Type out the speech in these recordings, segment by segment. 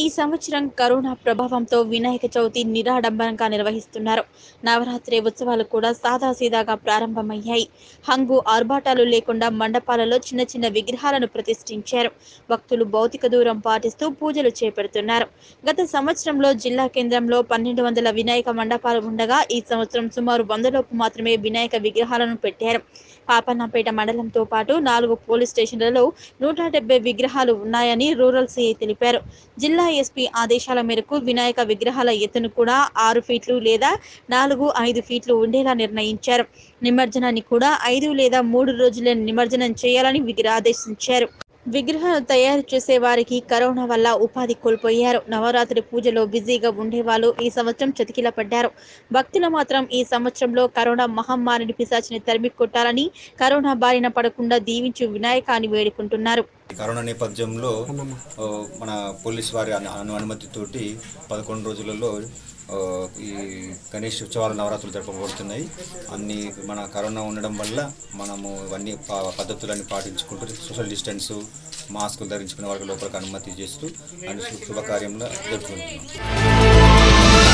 ఈ సంవత్సరం కరోనా ప్రభావంతో వినాయక చవితి నిరాడంబరంగా నిర్వహిస్తున్నారు నవరాత్రి ఉత్సవాలు కూడా సాదాసీదాగా ప్రారంభమయ్యాయి హంగు ఆర్భాటాలు లేకుండా మండపాలలో చిన్న చిన్న విగ్రహాలను ప్రతిష్ఠించారు భక్తులు భౌతిక దూరం పాటిస్తూ పూజలు చేపడుతున్నారు గత సంవత్సరంలో జిల్లా కేంద్రంలో పన్నెండు వందల వినాయక మండపాలు ఉండగా ఈ సంవత్సరం సుమారు వందలోపు మాత్రమే వినాయక విగ్రహాలను పెట్టారు పాపన్నపేట మండలంతో పాటు నాలుగు పోలీస్ స్టేషన్లలో నూట డెబ్బై విగ్రహాలు ఉన్నాయని రూరల్ సిఐ తెలిపారు జిల్లా ఎస్పీ ఆదేశాల మేరకు వినాయక విగ్రహాల ఎత్తును కూడా ఆరు ఫీట్లు లేదా నాలుగు ఐదు ఫీట్లు ఉండేలా నిర్ణయించారు నిమజ్జనాన్ని కూడా ఐదు లేదా మూడు రోజులే నిమజ్జనం చేయాలని విగ్రహ ఆదేశించారు విగ్రహాలు తయారు చేసే వారికి కరోనా వల్ల ఉపాధి కోల్పోయారు నవరాత్రి పూజలో బిజీగా ఉండేవాళ్ళు ఈ సంవత్సరం చతికిల పడ్డారు భక్తులు మాత్రం ఈ సంవత్సరంలో కరోనా మహమ్మారిని పిశాచిని తరిమి కొట్టాలని కరోనా బారిన పడకుండా దీవించు వినాయకాన్ని వేడుకుంటున్నారు ఈ కరోనా నేపథ్యంలో ఆ, మన పోలీస్ వారి అను అను- అనుమతితోటి పదకొండు రోజులలో ఆ, ఈ గణేష్ ఉత్సవాలు నవరాత్రులు జరపబడుతున్నాయి అన్ని మన కరోనా ఉండడం వల్ల మనము ఇవన్నీ ప- పద్ధతులన్నీ పాటించుకుంటూ సోషల్ డిస్టెన్స్ మాస్కులు ధరించుకునే వారికి లోపలికి అనుమతి చేస్తూ అన్ని శు- శుభకార్యంలో జరుపుకుంటున్నాం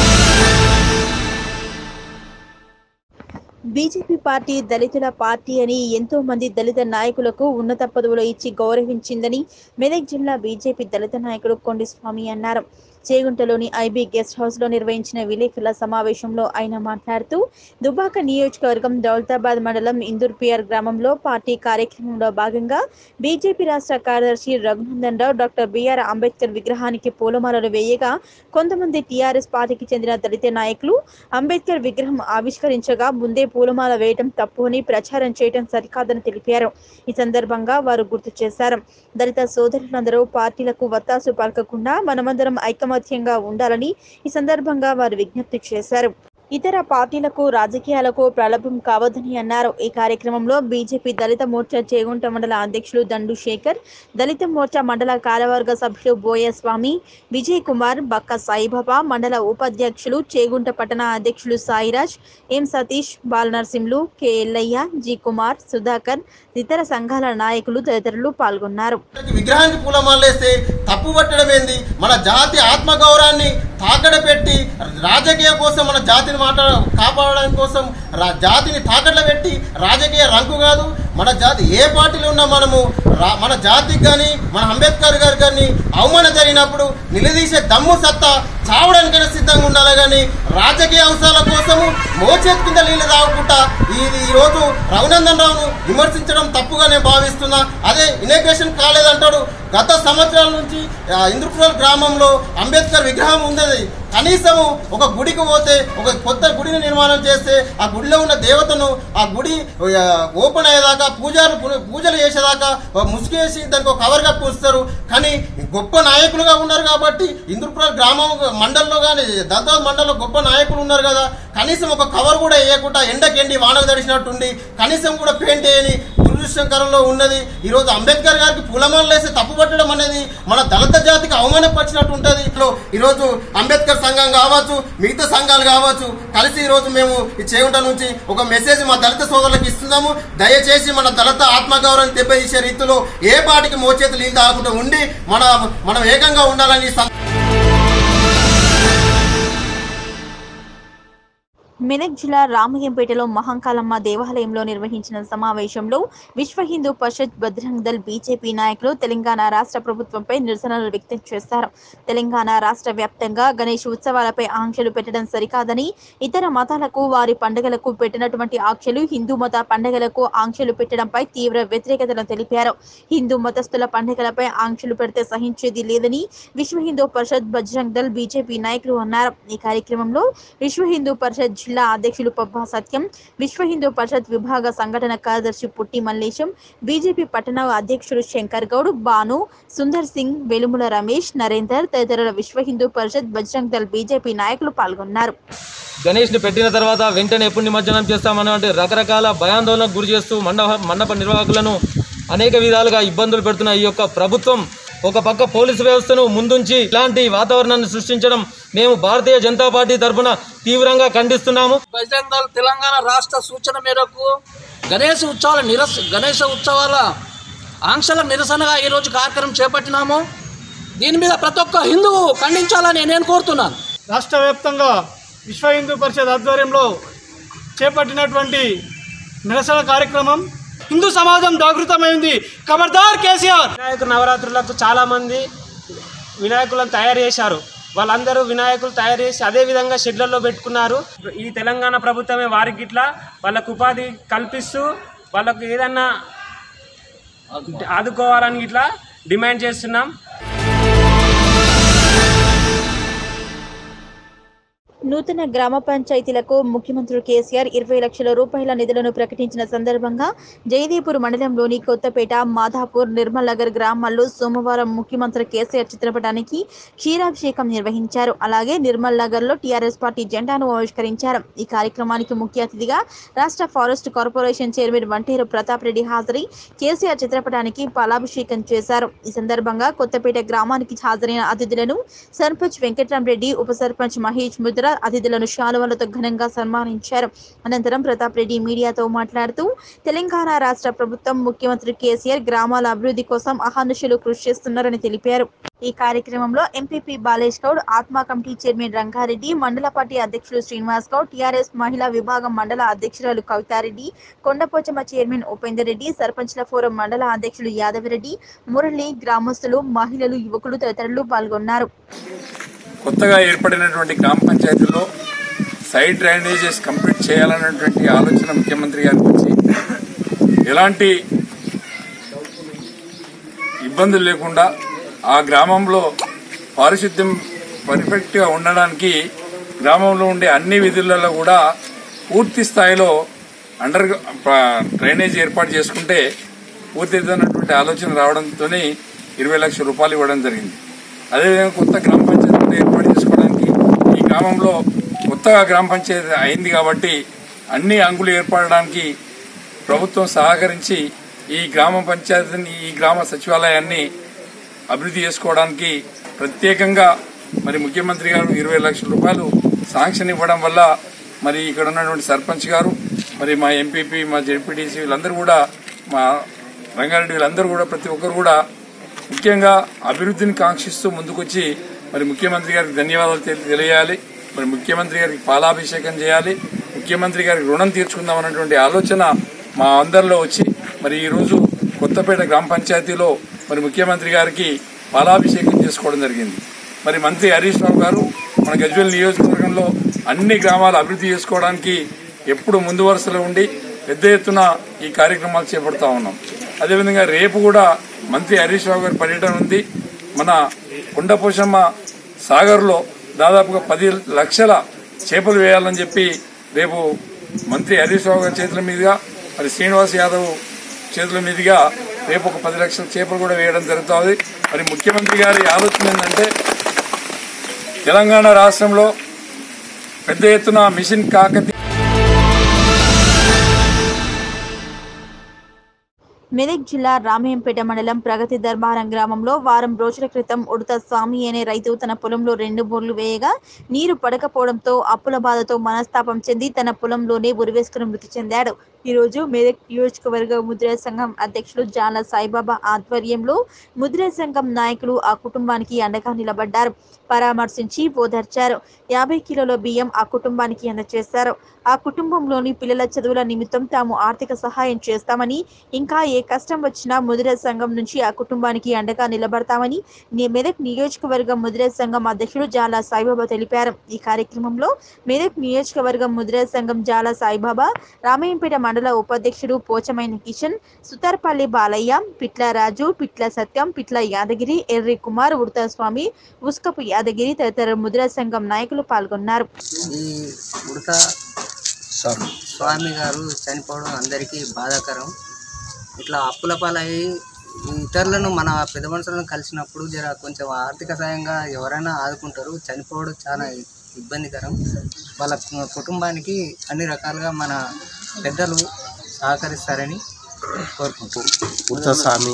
బీజేపీ పార్టీ దళితుల పార్టీ అని ఎంతో మంది దళిత నాయకులకు ఉన్నత పదవులు ఇచ్చి గౌరవించిందని మెదక్ జిల్లా బీజేపీ దళిత నాయకుడు కొండిస్వామి అన్నారు చేగుంటలోని ఐబీ గెస్ట్ హౌస్ లో నిర్వహించిన విలేకరుల సమావేశంలో ఆయన మాట్లాడుతూ దుబాక నియోజకవర్గం దౌలతాబాద్ మండలం ఇందూర్పియర్ గ్రామంలో పార్టీ కార్యక్రమంలో భాగంగా బీజేపీ రాష్ట్ర కార్యదర్శి రఘునందన్ రావు డాక్టర్ బిఆర్ అంబేద్కర్ విగ్రహానికి పూలమాలలు వేయగా కొంతమంది టీఆర్ఎస్ పార్టీకి చెందిన దళిత నాయకులు అంబేద్కర్ విగ్రహం ఆవిష్కరించగా ముందే పూలమాల వేయటం తప్పు అని ప్రచారం చేయడం సరికాదని తెలిపారు ఈ సందర్భంగా వారు గుర్తు చేశారు దళిత సోదరులందరూ పార్టీలకు వత్తాసు పలకకుండా మనమందరం ఐకమత్యంగా ఉండాలని ఈ సందర్భంగా వారు విజ్ఞప్తి చేశారు ఇతర పార్టీలకు రాజకీయాలకు ప్రలభం కావద్దని అన్నారు ఈ కార్యక్రమంలో బీజేపీ దళిత మోర్చా చేగుంట మండల అధ్యక్షులు దండు శేఖర్ దళిత మోర్చా మండల కార్యవర్గ సభ్యులు బోయస్వామి విజయ్ కుమార్ బక్క సాయిబాబా మండల ఉపాధ్యక్షులు చేగుంట పట్టణ అధ్యక్షులు Sairaj M Satish Balanarasimhulu K Yellaiah G Kumar Sudhakar ఇతర సంఘాల నాయకులు తదితరులు పాల్గొన్నారు విగ్రహానికి పూలమాలేస్తే తప్పు పట్టడం ఏంది మన జాతి ఆత్మగౌరవాన్ని తాకడ పెట్టి రాజకీయ కోసం మన జాతిని మాట కాపాడడం కోసం రా- జాతిని తాకట్ల పెట్టి రాజకీయ రంకు కాదు మన జాతి ఏ పార్టీలో ఉన్నా మనము రా- మన జాతికి కానీ మన అంబేద్కర్ గారు కానీ అవమానం జరిగినప్పుడు నిలదీసే దమ్ము సత్తా చావడానికైనా సిద్ధంగా ఉండాలి కానీ రాజకీయ అవసరాల కోసము మోచేతి కింద నీళ్ళు తాగుకుంటా ఇది ఈ రోజు రఘునందన్ రావును విమర్శించడం తప్పుగా నేను భావిస్తున్నా అదే ఇనాగ్రేషన్ కాలేదంటాడు గత సంవత్సరాల నుంచి ఆ, ఇంద్రపురం గ్రామంలో అంబేద్కర్ విగ్రహం ఉంది కనీసము ఒక గుడికి పోతే ఒక కొత్త గుడిని నిర్మాణం చేస్తే ఆ గుడిలో ఉన్న దేవతను ఆ గుడి ఆ, ఓపెన్ అయ్యేదాకా పూజలు పూజలు చేసేదాకా ఒక ముసుగేసి దానికి ఒక కవర్ కప్పి ఉంచుతారు కానీ గొప్ప నాయకులుగా ఉన్నారు కాబట్టి ఇంద్రపురం గ్రామం మండలంలో కానీ దద్దాబ్ మండలంలో గొప్ప నాయకులు ఉన్నారు కదా కనీసం ఒక కవర్ కూడా వేయకుండా ఎండకెండి వానకు తడిసినట్టుండి కనీసం కూడా పెయింట్ వేయని దురదృష్టకరంలో ఉన్నది ఈ రోజు అంబేద్కర్ గారికి పూలమాలలు వేసి తప్పు పట్టడం అనేది మన దళిత జాతికి అవమానపరిచినట్టు ఉంటుంది ఈ రోజు అంబేద్కర్ సంఘం కావచ్చు మిగతా సంఘాలు కావచ్చు కలిసి ఈ రోజు మేము ఈ చేగుంట నుంచి ఒక మెసేజ్ మా దళిత సోదరులకు ఇస్తున్నాము దయచేసి మన దళిత ఆత్మగౌరవం దెబ్బతీసే రీతిలో ఏ పాటికి మోచేతులు నీళ్ళు తాగకుండా ఉండి మన మనం ఏకంగా ఉండాలని సం- మెదక్ జిల్లా రామయ్యంపేటలో మహంకాళమ్మ దేవాలయంలో నిర్వహించిన సమావేశంలో విశ్వ హిందూ పరిషత్ బజరంగ్ దళ్ బీజేపీ నాయకులు తెలంగాణ రాష్ట్ర ప్రభుత్వంపై నిరసనలు వ్యక్తం చేశారు తెలంగాణ రాష్ట్ర వ్యాప్తంగా గణేష్ ఉత్సవాలపై ఆంక్షలు పెట్టడం సరికాదని ఇతర మతాలకు వారి పండుగలకు పెట్టినటువంటి ఆంక్షలు హిందూ మత పండుగలకు ఆంక్షలు పెట్టడంపై తీవ్ర వ్యతిరేకతను తెలిపారు హిందూ మతస్థుల పండుగలపై ఆంక్షలు పెడితే సహించేది లేదని విశ్వ హిందూ పరిషత్ బజరంగ్ దళ్ బీజేపీ నాయకులు అన్నారు ఈ కార్యక్రమంలో విశ్వ హిందూ పరిషత్ జిల్లా అధ్యక్షులు పబ్బా సత్యం విశ్వ హిందూ పరిషత్ విభాగ సంఘటన కార్యదర్శి పుట్టి మల్లేశం బీజేపీ పట్టణ అధ్యక్షుడు శంకర్ గౌడ్ బాను సుందర్ సింగ్ వెలుముల రమేష్ నరేందర్ తదితరుల విశ్వ హిందూ పరిషత్ బజరంగ్ దళ్ బీజేపీ నాయకులు పాల్గొన్నారు గణేష్ని పెట్టిన తర్వాత వెంటనే ఎప్పుడు నిమజ్జనం చేస్తామని అంటే రకరకాల భయాందోళనకు గురి చేస్తూ మండప మండప నిర్వాహకులను అనేక విధాలుగా ఇబ్బందులు పెడుతున్న ఈ యొక్క ప్రభుత్వం ఒక పక్క పోలీసు వ్యవస్థను ముందుంచి ఇలాంటి వాతావరణాన్ని సృష్టించడం మేము భారతీయ జనతా పార్టీ తరఫున తీవ్రంగా ఖండిస్తున్నాము బజరంగ్ దళ్ తెలంగాణ రాష్ట్ర సూచన మేరకు గణేష్ ఉత్సవాల నిరస గణేష ఉత్సవాల ఆంక్షల నిరసనగా ఈరోజు కార్యక్రమం చేపట్టినాము దీని మీద ప్రతి ఒక్క హిందువు ఖండించాలని నేను కోరుతున్నాను రాష్ట్ర వ్యాప్తంగా విశ్వ హిందూ పరిషత్ ఆధ్వర్యంలో చేపట్టినటువంటి నిరసన కార్యక్రమం హిందూ సమాజం జాగృతమైంది ఖబర్దార్ కేసీఆర్ వినాయక నవరాత్రులకు చాలామంది వినాయకులను తయారు చేశారు వాళ్ళందరూ వినాయకులు తయారు చేసి అదే విధంగా షెడ్లలో పెట్టుకున్నారు ఈ తెలంగాణ ప్రభుత్వమే వారికి ఇట్లా వాళ్ళకు ఉపాధి కల్పిస్తూ వాళ్ళకు ఏదన్నా ఆదుకోవాలని ఇట్లా డిమాండ్ చేస్తున్నాం నూతన గ్రామ పంచాయతీలకు ముఖ్యమంత్రి కేసీఆర్ ఇరవై లక్షల రూపాయల నిధులను ప్రకటించిన సందర్భంగా జయదేపూర్ మండలంలోని కొత్తపేట మాధాపూర్ నిర్మల్ నగర్ గ్రామాల్లో సోమవారం ముఖ్యమంత్రి కేసీఆర్ చిత్రపటానికి క్షీరాభిషేకం నిర్వహించారు అలాగే నిర్మల్ నగర్ లో టీఆర్ఎస్ పార్టీ జెండాను ఆవిష్కరించారు ఈ కార్యక్రమానికి ముఖ్య అతిథిగా రాష్ట్ర forest corporation chairman Vanteru Pratap Reddy హాజరై కేసీఆర్ చిత్రపటానికి పాలాభిషేకం చేశారు ఈ సందర్భంగా కొత్తపేట గ్రామానికి హాజరైన అతిథులను సర్పంచ్ వెంకట్రామరెడ్డి ఉప సర్పంచ్ మహేష్ ముద్ర అతిథులను శాలువలతో ఘనంగా సన్మానించారు అనంతరం ప్రతాప్ రెడ్డి మీడియాతో మాట్లాడుతూ తెలంగాణ రాష్ట్ర ప్రభుత్వం ముఖ్యమంత్రి కేసీఆర్ గ్రామాల అభివృద్ధి కోసం అహర్నిశలు కృషి చేస్తున్నారని తెలిపారు ఈ కార్యక్రమంలో ఎంపీపీ బాలేష్ గౌడ్ ఆత్మ కమిటీ చైర్మన్ రంగారెడ్డి మండల పార్టీ అధ్యక్షులు శ్రీనివాస్ గౌడ్ టీఆర్ఎస్ మహిళా విభాగం మండల అధ్యక్షురాలు కవితారెడ్డి కొండపోచమ్మ చైర్మన్ ఉపేందర్ రెడ్డి సర్పంచ్ల ఫోరం మండల అధ్యక్షులు యాదవరెడ్డి మురళి గ్రామస్తులు మహిళలు యువకులు తదితరులు పాల్గొన్నారు కొత్తగా ఏర్పడినటువంటి గ్రామ పంచాయతీలో సైడ్ డ్రైనేజెస్ కంప్లీట్ చేయాలన్నటువంటి ఆలోచన ముఖ్యమంత్రి గారికి వచ్చి ఎలాంటి ఇబ్బందులు లేకుండా ఆ గ్రామంలో పారిశుద్ధ్యం పర్ఫెక్ట్గా ఉండడానికి గ్రామంలో ఉండే అన్ని విధులలో కూడా పూర్తి స్థాయిలో అండర్ డ్రైనేజ్ ఏర్పాటు చేసుకుంటే పూర్తిదైనటువంటి ఆలోచన రావడంతో ఇరవై లక్షల రూపాయలు ఇవ్వడం జరిగింది అదేవిధంగా కొత్త గ్రామ పంచాయతీ ఏర్పాటు చేసుకోవడానికి ఈ గ్రామంలో కొత్తగా గ్రామ పంచాయతీ అయింది కాబట్టి అన్ని అంగులు ఏర్పడడానికి ప్రభుత్వం సహకరించి ఈ గ్రామ పంచాయతీని ఈ గ్రామ సచివాలయాన్ని అభివృద్ధి చేసుకోవడానికి ప్రత్యేకంగా మరి ముఖ్యమంత్రి గారు ఇరవై లక్షల రూపాయలు శాంక్షన్ ఇవ్వడం వల్ల మరి ఇక్కడ ఉన్నటువంటి సర్పంచ్ గారు మరి మా ఎంపీపీ మా జెడ్పీటీసీ వీళ్ళందరూ కూడా మా రంగారెడ్డి వీళ్ళందరూ కూడా ప్రతి ఒక్కరు కూడా ముఖ్యంగా అభివృద్ధిని కాంక్షిస్తూ ముందుకొచ్చి మరి ముఖ్యమంత్రి గారికి ధన్యవాదాలు తెలి- తెలియాలి మరి ముఖ్యమంత్రి గారికి పాలాభిషేకం చేయాలి ముఖ్యమంత్రి గారికి రుణం తీర్చుకుందాం అన్నటువంటి ఆలోచన మా అందరిలో వచ్చి మరి ఈ రోజు కొత్తపేట గ్రామ పంచాయతీలో మరి ముఖ్యమంత్రి గారికి పాలాభిషేకం చేసుకోవడం జరిగింది మరి మంత్రి హరీష్ రావు గారు మన గజ్వేల్ నియోజకవర్గంలో అన్ని గ్రామాలు అభివృద్ధి చేసుకోవడానికి ఎప్పుడు ముందు వరుసలో ఉండి పెద్ద ఎత్తున ఈ కార్యక్రమాలు చేపడతా ఉన్నాం అదేవిధంగా రేపు కూడా మంత్రి హరీష్ రావు గారి పర్యటన ఉంది మన కొండపోషమ్మ సాగర్లో దాదాపుగా పది లక్షల చేపలు వేయాలని చెప్పి రేపు మంత్రి హరీష్ రావు గారి చేతుల మీదుగా మరి శ్రీనివాస్ యాదవ్ చేతుల మీదుగా రేపు ఒక పది లక్షల చేపలు కూడా వేయడం జరుగుతుంది మరి ముఖ్యమంత్రి గారి ఆలోచన ఏంటంటే తెలంగాణ రాష్ట్రంలో పెద్ద ఎత్తున మిషన్ కాకతీ మెదక్ జిల్లా రామయ్యంపేట మండలం ప్రగతి దర్బారం గ్రామంలో వారం రోజుల క్రితం ఉడత స్వామి అనే రైతు తన పొలంలో రెండు బోర్లు వేయగా నీరు పడకపోవడంతో అప్పుల బాధతో మనస్తాపం చెంది తన పొలంలోనే ఉరివేసుకుని మృతి చెందాడు ఈ రోజు మెదక్ నియోజకవర్గ ముద్రా సంఘం అధ్యక్షులు జాల సాయిబాబా ఆధ్వర్యంలో ముద్రా సంఘం నాయకులు ఆ కుటుంబానికి అండగా నిలబడ్డారు పరామర్శించి ఓదార్చారు యాభై కిలోల బియ్యం ఆ కుటుంబానికి అందజేశారు ఆ కుటుంబంలోని పిల్లల చదువుల నిమిత్తం తాము ఆర్థిక సహాయం చేస్తామని ఇంకా ఏ కష్టం వచ్చినా ముదిర సంఘం నుంచి ఆ కుటుంబానికి అండగా నిలబడతామని ని- మెదక్ నియోజకవర్గం ముదిర సంఘం అధ్యక్షుడు జాలా సాయిబాబా తెలిపారు ఈ కార్యక్రమంలో మెదక్ నియోజకవర్గం ముదిర సంఘం జాలా సాయిబాబా రామయ్యంపేట మండల ఉపాధ్యక్షుడు పోచమైన కిషన్ సుతార్పల్లి బాలయ్య పిట్ల రాజు పిట్ల సత్యం పిట్ల యాదగిరి ఎర్రి కుమార్ ఉడతస్వామి ఉస్కపు యాదగిరి తదితర ముద్రా సంఘం నాయకులు పాల్గొన్నారు ఈ ఉడత స్వామి గారు చనిపోవడం అందరికీ బాధాకరం ఇట్లా అప్పుల పాలయ్యి ఇతరులను మన పెద్ద మనుషులను కలిసినప్పుడు జర కొంచెం ఆర్థిక సాయంగా ఎవరైనా ఆదుకుంటారు చనిపోవడం చాలా ఇబ్బందికరం వాళ్ళ కు- కుటుంబానికి అన్ని రకాలుగా మన పెద్దలు సహకరిస్తారని కోరుకుంటున్నాం ఉడత స్వామి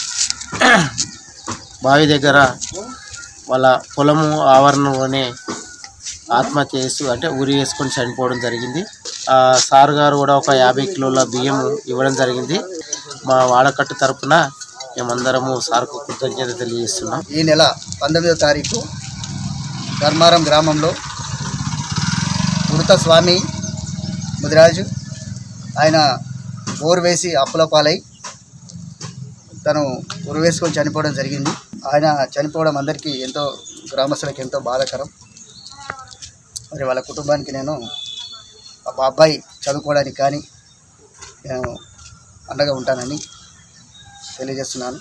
బావి దగ్గర వాళ్ళ పొలము ఆవరణలోనే ఆత్మహత్య చేస్తూ అంటే ఉరి వేసుకొని చనిపోవడం జరిగింది ఆ సార్ గారు కూడా ఒక యాభై కిలోల బియ్యం ఇవ్వడం జరిగింది మా వాడకట్టు తరపున మేమందరము సార్కు కృతజ్ఞత తెలియజేస్తున్నాం ఈ నెల పంతొమ్మిదో తారీఖు ధర్మారం గ్రామంలో మృత స్వామి ముదిరాజు ఆయన బోరు వేసి అప్పుల పాలై తను ఉరి వేసుకొని చనిపోవడం జరిగింది ఆయన చనిపోవడం అందరికీ ఎంతో గ్రామస్తులకు ఎంతో బాధాకరం మరి వాళ్ళ కుటుంబానికి నేను ఆ అబ్బాయి చదువుకోవడానికి కానీ నేను అండగా ఉంటానని తెలియజేస్తున్నాను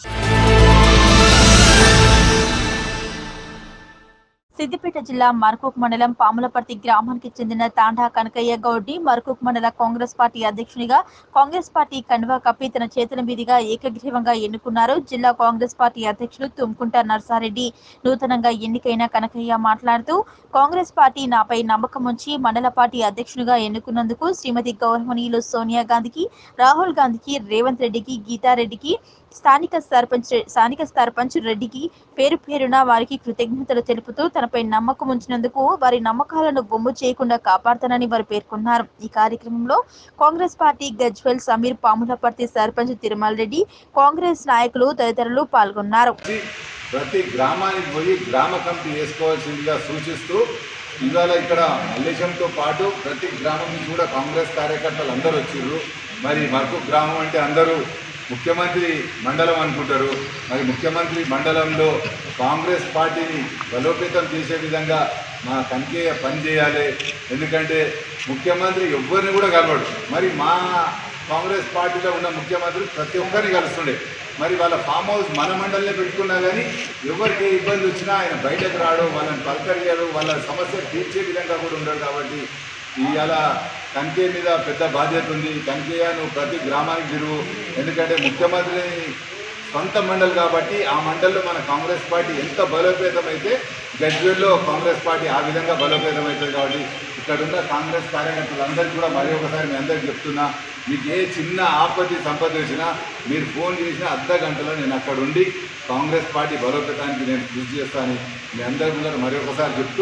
సిద్దిపేట జిల్లా మర్కూక్ మండలం పాములపర్తి గ్రామానికి చెందిన తాండా కనకయ్య గౌడ్ని మర్కూక్ మండల కాంగ్రెస్ పార్టీ అధ్యక్షునిగా కాంగ్రెస్ పార్టీ కండువా కప్పి తన చేతుల మీదుగా ఏకగ్రీవంగా ఎన్నుకున్నారు జిల్లా కాంగ్రెస్ పార్టీ అధ్యక్షులు తుమ్కుంట నర్సారెడ్డి నూతనంగా ఎన్నికైన కనకయ్య మాట్లాడుతూ కాంగ్రెస్ పార్టీ నాపై నమ్మకం ఉంచి మండల పార్టీ అధ్యక్షునిగా ఎన్నుకున్నందుకు శ్రీమతి గౌరవనీయులు సోనియా గాంధీకి రాహుల్ గాంధీకి రేవంత్ రెడ్డికి గీతారెడ్డికి స్థానిక సర్పంచ్ స్థానిక సర్పంచ్ రెడ్డికి పేరు పేరున వారికి కృతజ్ఞతలు తెలుపుతూ తనపై నమ్మకం ఉంచినందుకు వారి నమ్మకాలను బొమ్ము చేయకుండా కాపాడతానని వారు పేర్కొన్నారు ఈ కార్యక్రమంలో Congress party Gajwel Sameer Pamulaparthi sarpanch Tirumala Reddy Congress నాయకులు తదితరులు పాల్గొన్నారు ప్రతి గ్రామానికి పోయి గ్రామ కమిటీ వేసుకోవాల్సిందిగా సూచిస్తూ ఇవాళ ఇక్కడ మల్లేశంతో పాటు ప్రతి గ్రామం నుంచి కూడా కాంగ్రెస్ కార్యకర్తలు అందరూ వచ్చిర్రు మరి మరకు గ్రామం అంటే అందరూ ముఖ్యమంత్రి మండలం అనుకుంటారు మరి ముఖ్యమంత్రి మండలంలో కాంగ్రెస్ పార్టీని బలోపేతం చేసే విధంగా మా కనికేయ పని చేయాలి ఎందుకంటే ముఖ్యమంత్రి ఎవ్వరిని కూడా కలవడు మరి మా కాంగ్రెస్ పార్టీలో ఉన్న ముఖ్యమంత్రి ప్రతి ఒక్కరిని కలుస్తుండే మరి వాళ్ళ ఫామ్ హౌస్ మన మండలినే పెట్టుకున్నా కానీ ఎవరికి ఏ ఇబ్బంది వచ్చినా ఆయన బయటకు రాడు వాళ్ళని పలకరియాడు వాళ్ళ సమస్య తీర్చే విధంగా కూడా ఉండడు కాబట్టి ఇవాళ కంకే మీద పెద్ద బాధ్యత ఉంది కంకేయ నువ్వు ప్రతి గ్రామానికి తిరుగు ఎందుకంటే ముఖ్యమంత్రి సొంత మండలి కాబట్టి ఆ మండలిలో మన కాంగ్రెస్ పార్టీ ఎంత బలోపేతం అయితే గజ్వేల్లో కాంగ్రెస్ పార్టీ ఆ విధంగా బలోపేతం అవుతుంది కాబట్టి ఇక్కడ ఉన్న కాంగ్రెస్ కార్యకర్తలందరికీ కూడా మరి ఒకసారి మీ అందరికీ చెప్తున్నా మీకు ఏ చిన్న ఆపత్తి సంపద వచ్చినా మీరు ఫోన్ చేసిన అర్ధ గంటలో నేను అక్కడ ఉండి కాంగ్రెస్ పార్టీ బలోపేతానికి నేను కృషి చేస్తానని మీ అందరి ముందర మరి ఒకసారి చెప్తూ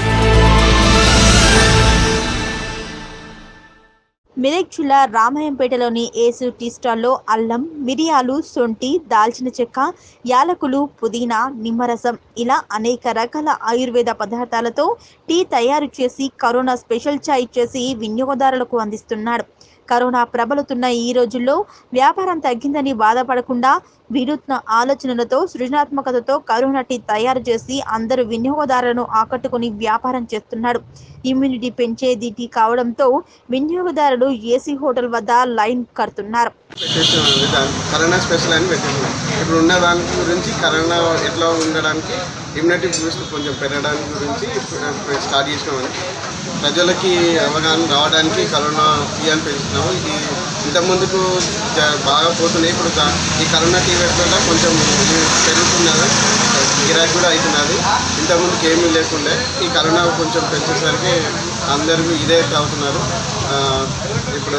మెదక్ జిల్లా రామాయంపేటలోని ఏసు టీ స్టాల్లో అల్లం మిరియాలు సొంటి దాల్చిన చెక్క యాలకులు పుదీనా నిమ్మరసం ఇలా అనేక రకాల ఆయుర్వేద పదార్థాలతో టీ తయారు చేసి కరోనా స్పెషల్ చాయ్ చేసి వినియోగదారులకు అందిస్తున్నాడు కరోనా ప్రబలుతున్న ఈ రోజుల్లో వ్యాపారం తగ్గిందని బాధపడకుండా వినూత్న ఆలోచనలతో సృజనాత్మకతతో కరోనా టీ తయారు చేసి అందరు వినియోగదారులను ఆకట్టుకుని వ్యాపారం చేస్తున్నాడు ఇమ్యూనిటీ పెంచేది టీ కావడంతో వినియోగదారులు ఏసీ హోటల్ వద్ద లైన్ కడుతున్నారు పెట్టేసామండి దాని కరోనా స్పెషల్ అని పెట్టేసాం ఇప్పుడు ఉన్న దాని గురించి కరోనా ఎట్లా ఉండడానికి ఇమ్యూనిటీ బూస్ట్ కొంచెం పెరగడానికి గురించి ఇప్పుడు స్టార్ట్ చేసినామని ప్రజలకి అవగాహన రావడానికి కరోనా టీ అని పెంచుతున్నాము ఇది ఇంతకుముందుకు జ- బాగా పోతున్నాయి ఇప్పుడు దా- ఈ కరోనా టీ వల్ల కొంచెం ఇది పెరుగుతున్నది గిరాకీ కూడా అవుతున్నది ఇంతకుముందుకు ఏమీ లేకుండే ఈ కరోనా కొంచెం పెంచేసరికి అందరూ ఇదే తాగుతున్నారు ఆ, ఇప్పుడు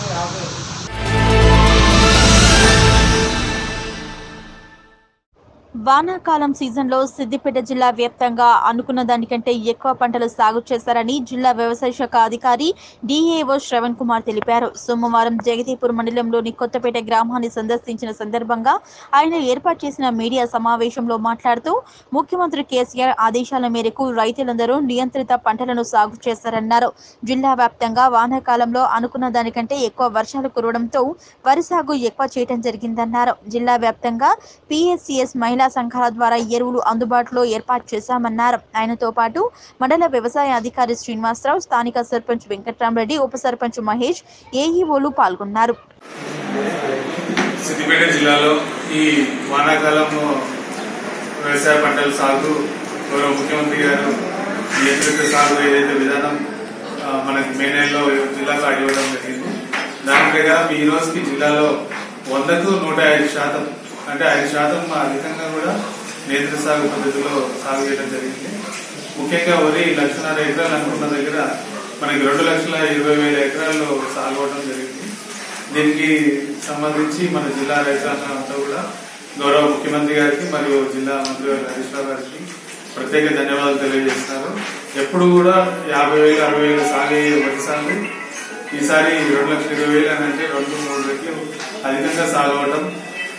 వానాకాలం సీజన్లో సిద్దిపేట జిల్లా వ్యాప్తంగా అనుకున్న దానికంటే ఎక్కువ పంటలు సాగు చేశారని జిల్లా వ్యవసాయ శాఖ అధికారి డిఏఓ శ్రవణ్ కుమార్ తెలిపారు సోమవారం జగదీపూర్ మండలంలోని కొత్తపేట గ్రామాన్ని సందర్శించిన సందర్భంగా ఆయన ఏర్పాటు చేసిన మీడియా సమావేశంలో మాట్లాడుతూ ముఖ్యమంత్రి కేసీఆర్ ఆదేశాల మేరకు రైతులందరూ నియంత్రిత పంటలను సాగు చేశారన్నారు జిల్లా వ్యాప్తంగా వానాకాలంలో అనుకున్న దానికంటే ఎక్కువ వర్షాలు కురవడంతో వరి సాగు ఎక్కువ చేయడం జరిగిందన్నారు జిల్లా వ్యాప్తంగా పిఎస్సిఎస్ మహిళా సంఘాల ద్వారా ఎరువులు అందుబాటులో ఏర్పాటు చేశామన్నారు ఆయనతో పాటు మండల వ్యవసాయ అధికారి శ్రీనివాసరావు స్థానిక సర్పంచ్ వెంకట్రామరెడ్డి ఉప సర్పంచ్ మహేష్ ఏఈఓలు పాల్గొన్నారు సిద్దిపేట జిల్లాలో ఈ వానాకాలం వ్యవసాయ పంటల సాగు గౌరవ ముఖ్యమంత్రి గారు నియంత్రిత సాగు ఏదైతే విధానం ఆ, మనకి మే నెలలో జిల్లాకు అడిగడం జరిగింది దాని ప్రకారం ఈ రోజుకి జిల్లాలో వందకు నూట ఐదు శాతం అంటే ఐదు శాతం అధికంగా కూడా నియంత్రిత సాగు పద్ధతిలో సాగు చేయడం జరిగింది ముఖ్యంగా వరి లక్షన్నర ఎకరాలు అనుకున్న దగ్గర మనకి రెండు లక్షల ఇరవై వేల ఎకరాల్లో సాగు అవడం జరిగింది దీనికి సంబంధించి మన జిల్లా రైతాంగం అంతా కూడా గౌరవ ముఖ్యమంత్రి గారికి మరియు జిల్లా మంత్రి గారు హరీష్ రావు గారికి ప్రత్యేక ధన్యవాదాలు తెలియజేస్తున్నారు ఎప్పుడు కూడా యాభై వేలు అరవై వేలు సాగే వరి సాగు ఈసారి రెండు లక్షల ఇరవై వేలు అని అంటే రెండు మూడు రెట్లు అధికంగా సాగు అవడం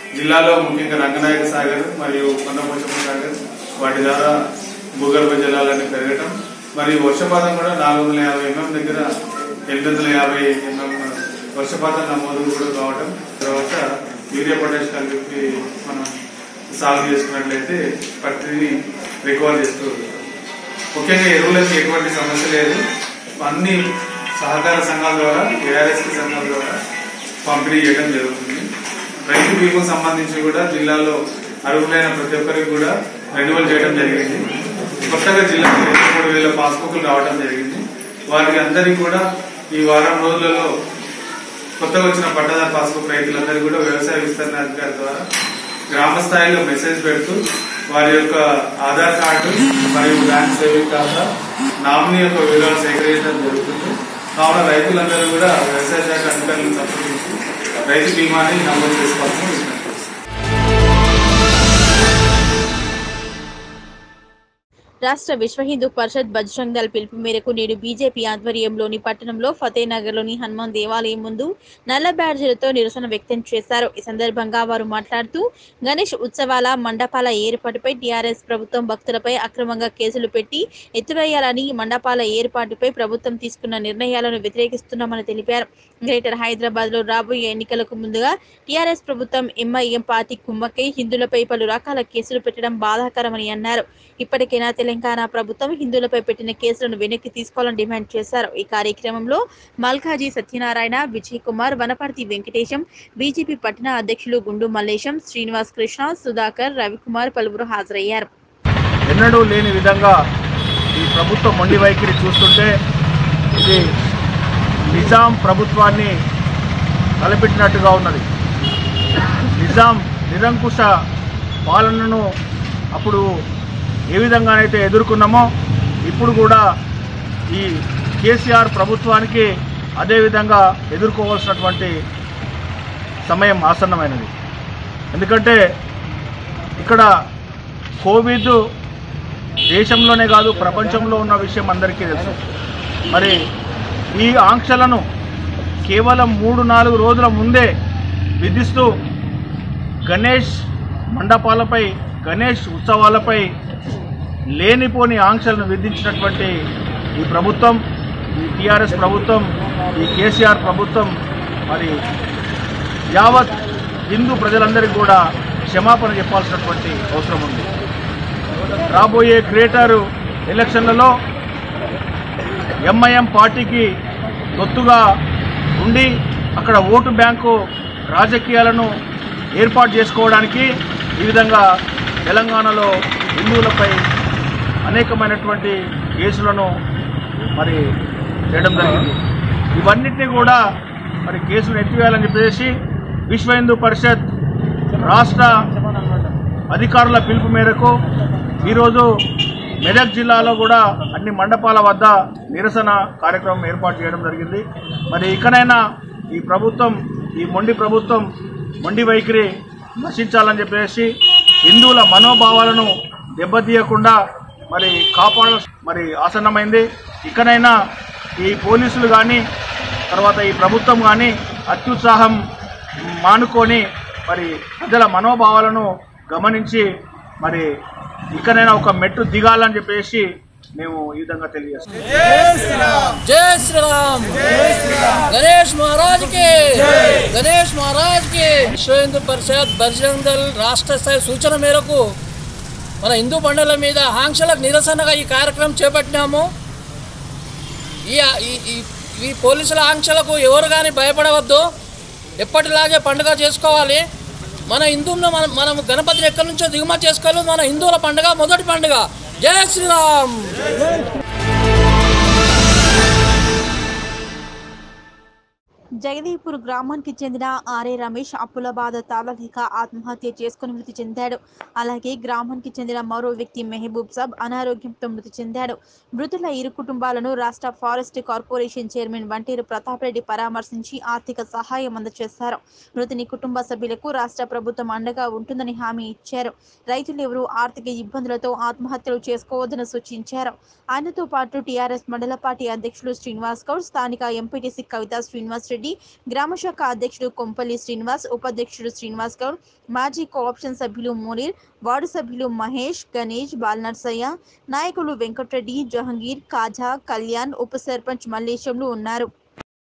జిల్లాలో ముఖ్యంగా రంగనాయక సాగర్ మరియు కొండపోచమ్మ సాగర్ వాటి ద్వారా భూగర్భ జలాలన్నీ పెరగటం మరియు వర్షపాతం కూడా నాలుగు వందల యాభై ఎంఎం దగ్గర ఎనిమిది వందల యాభై ఎంఎం వర్షపాతం నమోదు కూడా కావటం తర్వాత యూరియా పొటాష్ కలిపి మనం సాగు చేసుకున్నట్లయితే ప్రతిదీ రికవర్ చేస్తూ ఉంటాం. ముఖ్యంగా ఎరువులకి ఎటువంటి సమస్య లేదు అన్ని సహకార సంఘాల ద్వారా ఏఆర్ఎస్పి సంఘాల ద్వారా పంపిణీ చేయడం జరుగుతుంది రైతు బీమా సంబంధించి కూడా జిల్లాలో అర్హులైన ప్రతి ఒక్కరికి కూడా రెన్యువల్ చేయడం జరిగింది కొత్తగా జిల్లాకి ఇరవై మూడు వేల పాస్బుక్లు రావడం జరిగింది వారికి అందరికీ కూడా ఈ వారం రోజులలో కొత్తగా వచ్చిన పట్టదారు పాస్బుక్ రైతులందరికీ కూడా వ్యవసాయ విస్తరణ అధికారి ద్వారా గ్రామ స్థాయిలో మెసేజ్ పెడుతూ వారి యొక్క ఆధార్ కార్డు మరియు బ్యాంక్ సేవింగ్ ఖాతా నామినీ యొక్క వివరాలు సేకరించడం జరుగుతుంది కావున రైతులందరూ కూడా వ్యవసాయ శాఖ అధికారులను సంప్రదించి రైతు బీమాని నమోదు చేసుకోవాలని విజ్ఞప్తి రాష్ట్ర విశ్వ హిందూ పరిషత్ బజరంగ్ దళ్ పిలుపు మేరకు నేడు బీజేపీ ఆధ్వర్యంలోని పట్టణంలో ఫతేనగర్లోని హనుమాన్ దేవాలయం ముందు నల్ల బ్యాడ్జీలతో నిరసన వ్యక్తం చేశారు ఈ సందర్భంగా వారు మాట్లాడుతూ గణేష్ ఉత్సవాల మండపాల ఏర్పాటుపై టీఆర్ఎస్ ప్రభుత్వం భక్తులపై అక్రమంగా కేసులు పెట్టి ఎత్తువేయాలని మండపాల ఏర్పాటుపై ప్రభుత్వం తీసుకున్న నిర్ణయాలను వ్యతిరేకిస్తున్నామని తెలిపారు గ్రేటర్ హైదరాబాద్ లో రాబోయే ఎన్నికలకు ముందుగా టీఆర్ఎస్ ప్రభుత్వం ఎంఐఎం పార్టీ కుమ్మక్కై హిందువులపై పలు రకాల కేసులు పెట్టడం బాధాకరమని అన్నారు ఇప్పటికైనా తెలంగాణ ప్రభుత్వం హిందువులపై పెట్టిన కేసులను వెనక్కి తీసుకోవాలని డిమాండ్ చేశారు ఈ కార్యక్రమంలో మల్కాజీ సత్యనారాయణ విజయ్ కుమార్ వనపర్తి వెంకటేశం బీజేపీ పట్టణ అధ్యక్షులు గుండు మల్లేశం శ్రీనివాస్ కృష్ణ సుధాకర్ రవికుమార్ పలువురు హాజరయ్యారు ఎన్నడూ లేని విధంగా ఈ ప్రభుత్వ మొండి వైఖరి చూస్తుంటే ఇది నిజాం ప్రభుత్వాన్ని తలపెట్టినట్టుగా ఉన్నది నిజాం నిరంకుశ పాలనను అప్పుడు ఏ విధంగానైతే ఎదుర్కొన్నామో ఇప్పుడు కూడా ఈ కేసీఆర్ ప్రభుత్వానికి అదేవిధంగా ఎదుర్కోవాల్సినటువంటి సమయం ఆసన్నమైనది ఎందుకంటే ఇక్కడ కోవిడ్ దేశంలోనే కాదు ప్రపంచంలో ఉన్న విషయం అందరికీ తెలుసు మరి ఈ ఆంక్షలను కేవలం మూడు నాలుగు రోజుల ముందే విధిస్తూ గణేష్ మండపాలపై గణేష్ ఉత్సవాలపై లేనిపోని ఆంక్షలను విధించినటువంటి ఈ ప్రభుత్వం ఈ టీఆర్ఎస్ ప్రభుత్వం ఈ కేసీఆర్ ప్రభుత్వం మరి యావత్ హిందూ ప్రజలందరికీ కూడా క్షమాపణ చెప్పాల్సినటువంటి అవసరం ఉంది రాబోయే గ్రేటర్ ఎలక్షన్లలో ఎంఐఎం పార్టీకి తొత్తుగా ఉండి అక్కడ ఓటు బ్యాంకు రాజకీయాలను ఏర్పాటు చేసుకోవడానికి ఈ విధంగా తెలంగాణలో హిందువులపై అనేకమైనటువంటి కేసులను మరి చేయడం జరిగింది ఇవన్నిటినీ కూడా మరి కేసులు ఎత్తివేయాలని చెప్పేసి విశ్వ హిందూ పరిషత్ రాష్ట్ర అధికారుల పిలుపు మేరకు ఈరోజు మెదక్ జిల్లాలో కూడా అన్ని మండపాల వద్ద నిరసన కార్యక్రమం ఏర్పాటు చేయడం జరిగింది మరి ఇకనైనా ఈ ప్రభుత్వం ఈ మొండి ప్రభుత్వం మొండి వైఖరి నశించాలని చెప్పేసి హిందువుల మనోభావాలను దెబ్బతీయకుండా మరి కాపాడ మరి ఆసన్నమైంది ఇకనైనా ఈ పోలీసులు కానీ తర్వాత ఈ ప్రభుత్వం కానీ అత్యుత్సాహం మానుకొని మరి ప్రజల మనోభావాలను గమనించి మరి ఇకనైనా ఒక మెట్టు దిగాలని చెప్పేసి మేము ఈ విధంగా తెలియజేస్తాం जय श्री राम गणेश महाराज के गणेश महाराज के విశ్వ హిందూ పరిషత్ బజరంగ్ దళ్ రాష్ట్ర స్థాయి సూచన మేరకు మన హిందూ పండుగల మీద ఆంక్షలకు నిరసనగా ఈ కార్యక్రమం చేపట్టినాము ఈ ఈ- ఈ- ఈ పోలీసుల ఆంక్షలకు ఎవరు కానీ భయపడవద్దు ఎప్పటిలాగే పండుగ చేసుకోవాలి మన హిందువులను మనం మనం గణపతిని ఎక్కడి నుంచో దిగుమతి చేసుకోవాలి మన హిందువుల పండుగ మొదటి పండుగ జై శ్రీరామ్ జగదీపూర్ గ్రామానికి చెందిన ఆర్ఏ రమేష్ అప్పుల బాధ తాళలేక ఆత్మహత్య చేసుకుని మృతి చెందాడు అలాగే గ్రామానికి చెందిన మరో వ్యక్తి మెహబూబ్ సాబ్ అనారోగ్యంతో మృతి చెందాడు మృతుల ఇరు కుటుంబాలను రాష్ట్ర forest corporation chairman Vanteru Pratap Reddy పరామర్శించి ఆర్థిక సహాయం అందజేశారు మృతుని కుటుంబ సభ్యులకు రాష్ట్ర ప్రభుత్వం అండగా ఉంటుందని హామీ ఇచ్చారు రైతులు ఎవరూ ఆర్థిక ఇబ్బందులతో ఆత్మహత్యలు చేసుకోవద్దని సూచించారు ఆయనతో పాటు టీఆర్ఎస్ మండల పార్టీ అధ్యక్షులు శ్రీనివాస్ గౌడ్ స్థానిక ఎంపీటీసీ కవిత శ్రీనివాస్ రెడ్డి రెడ్డి గ్రామ శాఖ అధ్యక్షుడు కొంపల్లి శ్రీనివాస్ ఉపాధ్యక్షుడు శ్రీనివాస్ గౌడ్ మాజీ కోఆప్షన్ సభ్యులు మునీర్ వార్డు సభ్యులు మహేష్ గణేష్ బాలనర్సయ్య నాయకులు వెంకటరెడ్డి జహంగీర్ కాజా కళ్యాణ్ ఉప సర్పంచ్ మల్లేశంలు ఉన్నారు